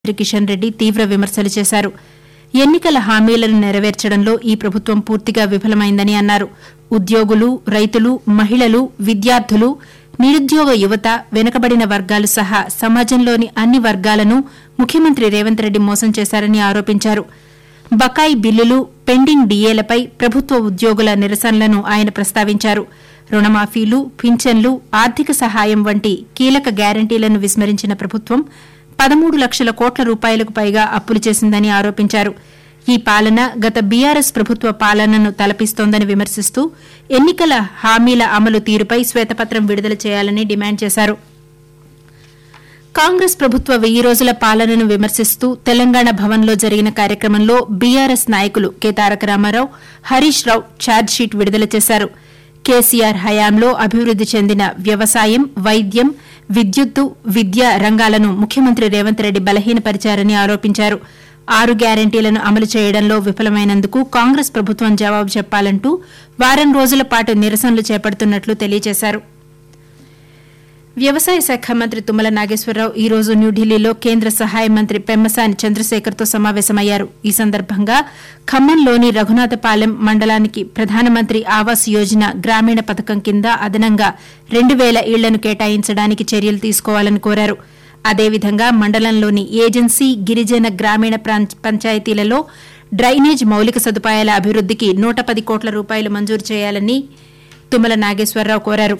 మంత్రి కిషన్ రెడ్డి తీవ్ర విమర్శలు చేశారు ఎన్నికల హామీలను నెరవేర్చడంలో ఈ ప్రభుత్వం పూర్తిగా విఫలమైందని అన్నారు ఉద్యోగులు రైతులు మహిళలు విద్యార్థులు నిరుద్యోగ యువత వెనుకబడిన వర్గాలు సహా సమాజంలోని అన్ని వర్గాలను ముఖ్యమంత్రి రేవంత్ రెడ్డి మోసం చేశారని ఆరోపించారు బకాయి బిల్లులు పెండింగ్ డీఏలపై ప్రభుత్వ ఉద్యోగుల నిరసనలను ఆయన ప్రస్తావించారు రుణమాఫీలు పింఛన్లు ఆర్థిక సహాయం వంటి కీలక గ్యారంటీలను విస్మరించిన ప్రభుత్వం పదమూడు లక్షల కోట్ల రూపాయలకు పైగా అప్పులు చేసిందని ఆరోపించారు ఈ పాలన గత బీఆర్ఎస్ ప్రభుత్వ పాలనను తలపిస్తోందని విమర్శిస్తూ ఎన్నికల హామీల అమలు తీరుపై శ్వేతపత్రం విడుదల చేయాలని డిమాండ్ చేశారు కాంగ్రెస్ ప్రభుత్వ వెయ్యి రోజుల పాలనను విమర్శిస్తూ తెలంగాణ భవన్లో జరిగిన కార్యక్రమంలో బీఆర్ఎస్ నాయకులు కె తారక రామారావు హరీష్ రావు ఛార్జ్షీట్ విడుదల చేశారు కేసీఆర్ హయాంలో అభివృద్ది చెందిన వ్యవసాయం వైద్యం విద్యుత్తు విద్య రంగాలను ముఖ్యమంత్రి రేవంత్ రెడ్డి బలహీనపరిచారని ఆరోపించారు ఆరు గ్యారంటీలను అమలు చేయడంలో విఫలమైనందుకు కాంగ్రెస్ ప్రభుత్వం జవాబు చెప్పాలంటూ వారం రోజుల పాటు నిరసనలు చేపడుతున్నట్లు తెలియజేశారు వ్యవసాయ శాఖ మంత్రి తుమ్మల నాగేశ్వరరావు ఈ రోజు న్యూఢిల్లీలో కేంద్ర సహాయ మంత్రి పెమ్మసాని చంద్రశేఖర్తో సమావేశమయ్యారు ఈ సందర్భంగా ఖమ్మంలోని రఘునాథపాలెం మండలానికి ప్రధానమంత్రి ఆవాస్ యోజన గ్రామీణ పథకం కింద అదనంగా రెండు వేల ఇళ్లను కేటాయించడానికి చర్యలు తీసుకోవాలని కోరారు అదేవిధంగా మండలంలోని ఏజెన్సీ గిరిజన గ్రామీణ ప్రాంచ్- పంచాయతీలలో డ్రైనేజ్ మౌలిక సదుపాయాల అభివృద్దికి నూట పది కోట్ల రూపాయలు మంజూరు చేయాలని తుమ్మల నాగేశ్వరరావు కోరారు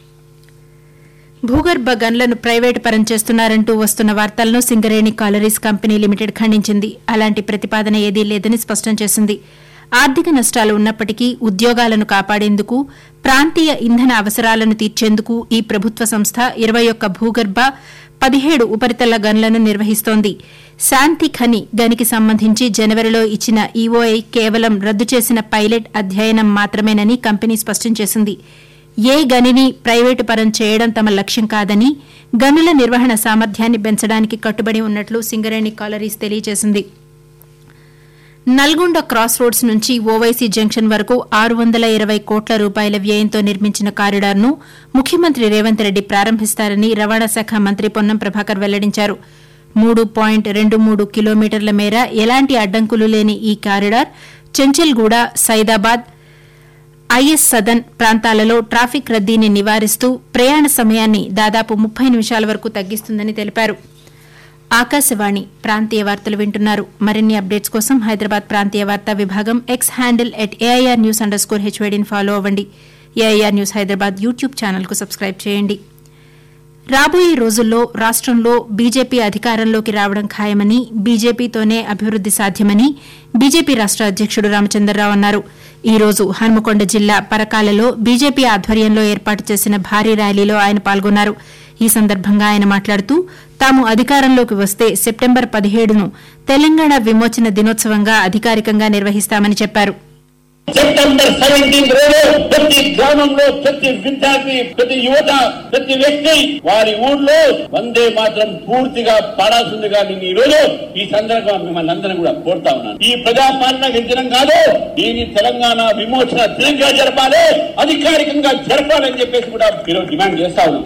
భూగర్భ గన్లను ప్రైవేటు పరం చేస్తున్నారంటూ వస్తున్న వార్తలను సింగరేణి కాలరీస్ కంపెనీ లిమిటెడ్ ఖండించింది అలాంటి ప్రతిపాదన ఏదీ లేదని స్పష్టం చేసింది ఆర్థిక నష్టాలు ఉన్నప్పటికీ ఉద్యోగాలను కాపాడేందుకు ప్రాంతీయ ఇంధన అవసరాలను తీర్చేందుకు ఈ ప్రభుత్వ సంస్థ ఇరవై ఒక్క భూగర్భ పదిహేడు ఉపరితల గన్లను నిర్వహిస్తోంది శాంతి ఖని గనికి సంబంధించి జనవరిలో ఇచ్చిన ఈఓఐ కేవలం రద్దు చేసిన పైలట్ అధ్యయనం మాత్రమేనని కంపెనీ స్పష్టం చేసింది ఏ గనిని ప్రైవేటు పరం చేయడం తమ లక్ష్యం కాదని గనుల నిర్వహణ సామర్థ్యాన్ని పెంచడానికి కట్టుబడి ఉన్నట్లు సింగరేణి కాలరీస్ తెలియజేసింది నల్గొండ క్రాస్ రోడ్స్ నుంచి ఓవైసీ జంక్షన్ వరకు ఆరు వందల ఇరవై కోట్ల రూపాయల వ్యయంతో నిర్మించిన కారిడార్ను ముఖ్యమంత్రి రేవంత్ రెడ్డి ప్రారంభిస్తారని రవాణా శాఖ మంత్రి పొన్నం ప్రభాకర్ వెల్లడించారు మూడు పాయింట్ రెండు మూడు కిలోమీటర్ల మేర ఎలాంటి అడ్డంకులు లేని ఈ కారిడార్ చెంచల్గూడ సైదాబాద్ ఐఎస్ సదన్ ప్రాంతాలలో ట్రాఫిక్ రద్దీని నివారిస్తూ ప్రయాణ సమయాన్ని దాదాపు ముప్పై నిమిషాల వరకు తగ్గిస్తుందని తెలిపారు ఆకాశవాణి ప్రాంతీయ వార్తలు వింటున్నారు మరిన్ని అప్డేట్స్ కోసం హైదరాబాద్ ప్రాంతీయ వార్తా విభాగం X handle at AIR news underscore హెచ్వైడీని ఫాలో అవ్వండి ఏఐఆర్ న్యూస్ హైదరాబాద్ యూట్యూబ్ ఛానల్కు సబ్స్క్రైబ్ చేయండి రాబోయే రోజుల్లో రాష్టంలో బీజేపీ అధికారంలోకి రావడం ఖాయమని బీజేపీతోనే అభివృద్ది సాధ్యమని బీజేపీ రాష్ట అధ్యకుడు రామచంద్రరావు అన్నారు ఈ రోజు హన్మకొండ జిల్లా పరకాలలో బీజేపీ ఆధ్వర్యంలో ఏర్పాటు చేసిన భారీ ర్యాలీలో ఆయన పాల్గొన్నారు ఈ సందర్భంగా ఆయన మాట్లాడుతూ తాము అధికారంలోకి వస్తే సెప్టెంబర్ పదిహేడును తెలంగాణ విమోచన దినోత్సవంగా అధికారికంగా నిర్వహిస్తామని చెప్పారు సెప్టెంబర్ సెవెంటీన్ రోజు ప్రతి గ్రామంలో ప్రతి విద్యార్థి ప్రతి యువత ప్రతి వ్యక్తి వారి ఊర్లో వందే మాత్రం పూర్తిగా పాడాల్సిందిగా నేను ఈ రోజు ఈ సందర్భంగా మిమ్మల్ని అందరం కూడా కోరుతా ఉన్నాను ఈ ప్రజాపాలన దినం కాదు దీని తెలంగాణ విమోచన దినంగా జరపాలి అధికారికంగా జరపాలని చెప్పేసి కూడా ఈరోజు డిమాండ్ చేస్తా ఉన్నాం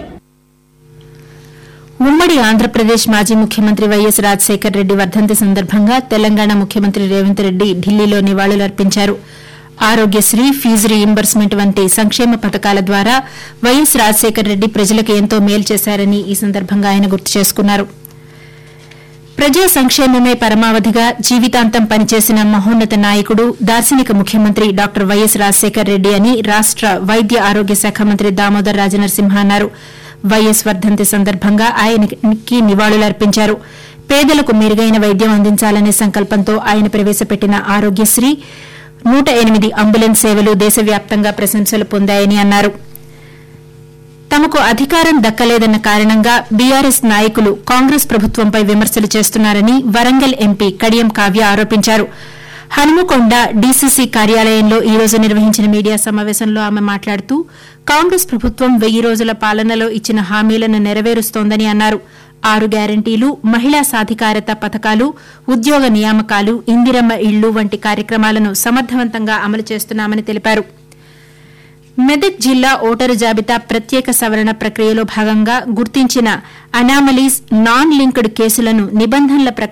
ఉమ్మడి ఆంధ్రప్రదేశ్ మాజీ ముఖ్యమంత్రి వైఎస్ రాజశేఖర్ రెడ్డి వర్ధంతి సందర్భంగా తెలంగాణ ముఖ్యమంత్రి రేవంత్ రెడ్డి ఢిల్లీలో నివాళులర్పించారు ఆరోగ్యశ్రీ ఫీజు రీయింబర్స్మెంట్ వంటి సంక్షేమ పథకాల ద్వారా వైఎస్ రాజశేఖర్ రెడ్డి ప్రజలకు ఎంతో మేలు చేశారని ఈ సందర్భంగా ఆయన గుర్తు చేసుకున్నారు ప్రజా సంక్షేమమే పరమావధిగా జీవితాంతం పనిచేసిన మహోన్నత నాయకుడు దార్శనిక ముఖ్యమంత్రి డాక్టర్ వైఎస్ రాజశేఖర్ రెడ్డి అని రాష్ట వైద్య ఆరోగ్య శాఖ మంత్రి దామోదర్ రాజనరసింహ అన్నారు వైఎస్ వర్ధంతి సందర్భంగా ఆయనకి నివాళులర్పించారు పేదలకు మెరుగైన వైద్యం అందించాలనే సంకల్పంతో ఆయన ప్రవేశపెట్టిన ఆరోగ్యశ్రీ నూట ఎనిమిది అంబులెన్స్ సేవలు దేశవ్యాప్తంగా ప్రశంసలు పొందాయని అన్నారు తమకు అధికారం దక్కలేదన్న కారణంగా బీఆర్ఎస్ నాయకులు కాంగ్రెస్ ప్రభుత్వంపై విమర్శలు చేస్తున్నారని వరంగల్ ఎంపీ కడియం కావ్య ఆరోపించారు హనుమకొండ డీసీసీ కార్యాలయంలో ఈ రోజు నిర్వహించిన మీడియా సమావేశంలో ఆమె మాట్లాడుతూ కాంగ్రెస్ ప్రభుత్వం వెయ్యి రోజుల పాలనలో ఇచ్చిన హామీలను నెరవేరుస్తోందని అన్నారు ఆరు గ్యారంటీలు మహిళా సాధికారత పథకాలు ఉద్యోగ నియామకాలు ఇందిరమ్మ ఇళ్లు వంటి కార్యక్రమాలను సమర్థవంతంగా అమలు చేస్తున్నామని తెలిపారు మెదక్ జిల్లా ఓటరు జాబితా ప్రత్యేక సవరణ ప్రక్రియలో భాగంగా గుర్తించిన అనామలీస్ నాన్ లింక్డ్ కేసులను నిబంధనల ప్రకారం